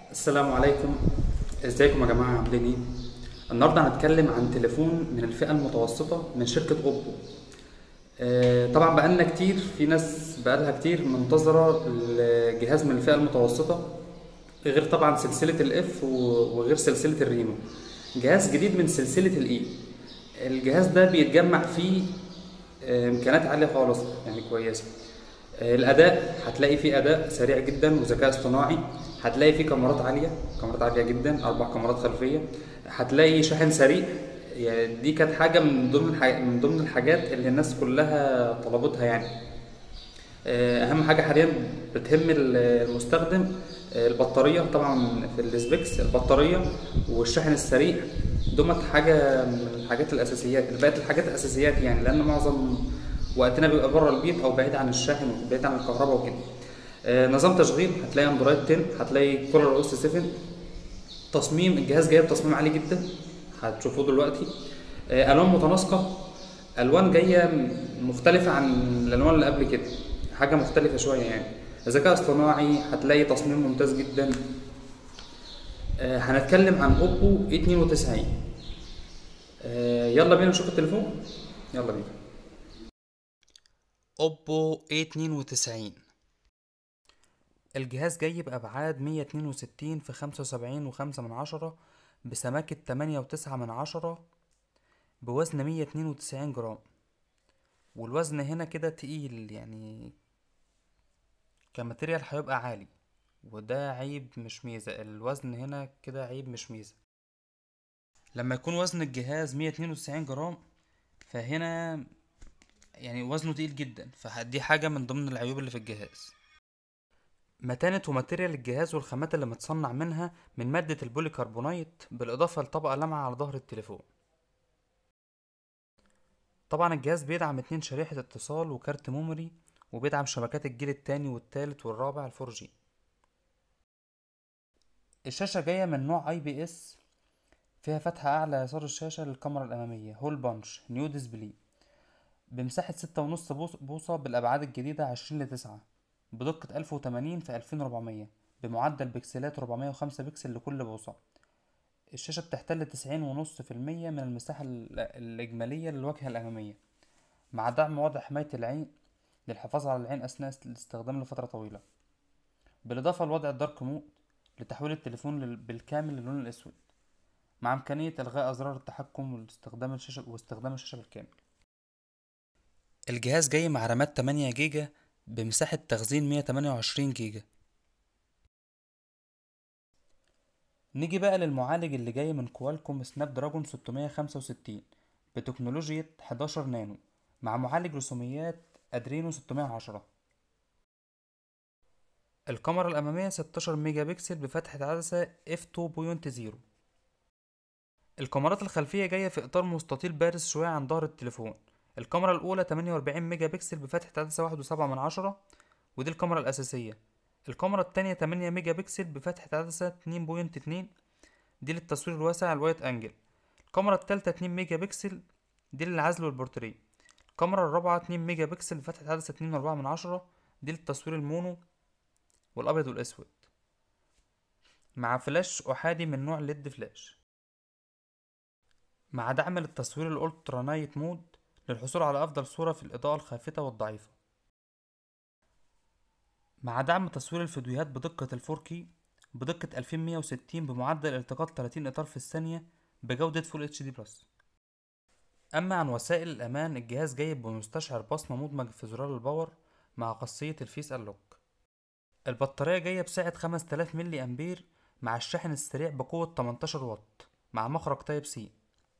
السلام عليكم ازيكم يا جماعه عاملين ايه النهارده هنتكلم عن تليفون من الفئه المتوسطه من شركه اوبو آه، طبعا بقالنا كتير في ناس بقالها كتير منتظره الجهاز من الفئه المتوسطه غير طبعا سلسله الاف وغير سلسله الرينو جهاز جديد من سلسله الاي الجهاز ده بيتجمع فيه آه، امكانيات عاليه خالص يعني كويسه آه، الاداء هتلاقي فيه اداء سريع جدا وذكاء اصطناعي هتلاقي فيه كاميرات عاليه كاميرات عاليه جدا اربع كاميرات خلفيه هتلاقي شاحن سريع يعني دي كانت حاجه من ضمن الح... من ضمن الحاجات اللي الناس كلها طلبتها يعني آه، اهم حاجه حاليا بتهم المستخدم آه، البطاريه طبعا في السبيكس البطاريه والشحن السريع دمت حاجه من الحاجات الاساسيات بقت الحاجات الاساسيات يعني لان معظم وقتنا بيبقى بره البيت او بعيد عن الشاحن وبعيد عن الكهرباء وكده آه، نظام تشغيل هتلاقي اندرويد 10 هتلاقي كولر او اس 7 تصميم الجهاز جايب تصميم عالي جدا هتشوفوه دلوقتي آه، الوان متناسقه الوان جايه مختلفه عن الالوان اللي قبل كده حاجه مختلفه شويه يعني ذكاء اصطناعي هتلاقي تصميم ممتاز جدا آه، هنتكلم عن اوبو 92 آه، يلا بينا نشوف التليفون يلا بينا اوبو A92 الجهاز جاي بأبعاد 162 في 75 وخمسة من عشرة بسماكة 8 وتسعة من عشرة بوزن 192 جرام والوزن هنا كده تقيل يعني كماتيريال هيبقى عالي وده عيب مش ميزة الوزن هنا كده عيب مش ميزة لما يكون وزن الجهاز 192 جرام فهنا يعني وزنه تقيل جدا فدي حاجة من ضمن العيوب اللي في الجهاز متانة وماتيريال الجهاز والخامات اللي متصنع منها من مادة البوليكربونايت بالإضافة لطبقة لامعة على ظهر التليفون طبعا الجهاز بيدعم اتنين شريحة اتصال وكارت ميموري وبيدعم شبكات الجيل التاني والتالت والرابع الفور جي الشاشة جاية من نوع اي بي اس فيها فتحة أعلى يسار الشاشة للكاميرا الأمامية هول بانش نيو ديسبلاي بمساحة ستة ونص بوص- بوصة بالأبعاد الجديدة عشرين لتسعة بدقة ألف وتمانين في ألفين وربعمية بمعدل بكسلات ربعمية وخمسة بكسل لكل بوصة الشاشة بتحتل تسعين ونص في المية من المساحة ال- الإجمالية للواجهة الأمامية مع دعم وضع حماية العين للحفاظ على العين أثناء الاستخدام لفترة طويلة بالإضافة لوضع الدارك مود لتحويل التليفون لل- بالكامل للون الأسود مع إمكانية إلغاء أزرار التحكم واستخدام الشاشة واستخدام الشاشة بالكامل الجهاز جاي مع رامات 8 جيجا بمساحة تخزين 128 جيجا نيجي بقى للمعالج اللي جاي من كوالكوم سناب دراجون 665 بتكنولوجيا 11 نانو مع معالج رسوميات ادرينو 610 الكاميرا الأمامية 16 ميجا بكسل بفتحة عدسة f 2.0 الكاميرات الخلفية جاية في إطار مستطيل بارز شوية عن ظهر التليفون الكاميرا الأولى 48 ميجا بكسل بفتحة عدسة واحد وسبعة من عشرة ودي الكاميرا الأساسية الكاميرا التانية 8 ميجا بكسل بفتحة عدسة اتنين بوينت اتنين دي للتصوير الواسع الوايت أنجل الكاميرا التالتة 2 ميجا بكسل دي للعزل والبورتريه الكاميرا الرابعة 2 ميجا بكسل بفتحة عدسة اتنين وأربعة من عشرة دي للتصوير المونو والأبيض والأسود مع فلاش أحادي من نوع ليد فلاش مع دعم للتصوير الألترا نايت مود للحصول على أفضل صورة في الإضاءة الخافتة والضعيفة مع دعم تصوير الفيديوهات بدقة الفور كي بدقة 2160 بمعدل التقاط 30 إطار في الثانية بجودة فول اتش دي بلس أما عن وسائل الأمان الجهاز جايب بمستشعر بصمة مدمج في زرار الباور مع خاصية الفيس أنلوك البطارية جاية بسعة 5000 ملي أمبير مع الشاحن السريع بقوة 18 واط مع مخرج تايب سي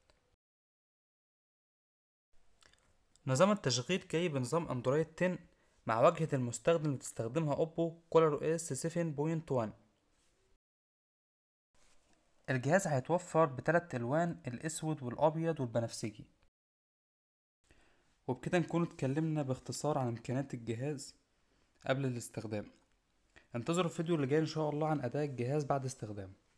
نظام التشغيل جاي بنظام اندرويد 10 مع واجهة المستخدم اللي بتستخدمها اوبو كولر اس 7.1 الجهاز هيتوفر بثلاث الوان الاسود والابيض والبنفسجي وبكده نكون اتكلمنا باختصار عن امكانيات الجهاز قبل الاستخدام انتظروا الفيديو اللي جاي ان شاء الله عن اداء الجهاز بعد استخدامه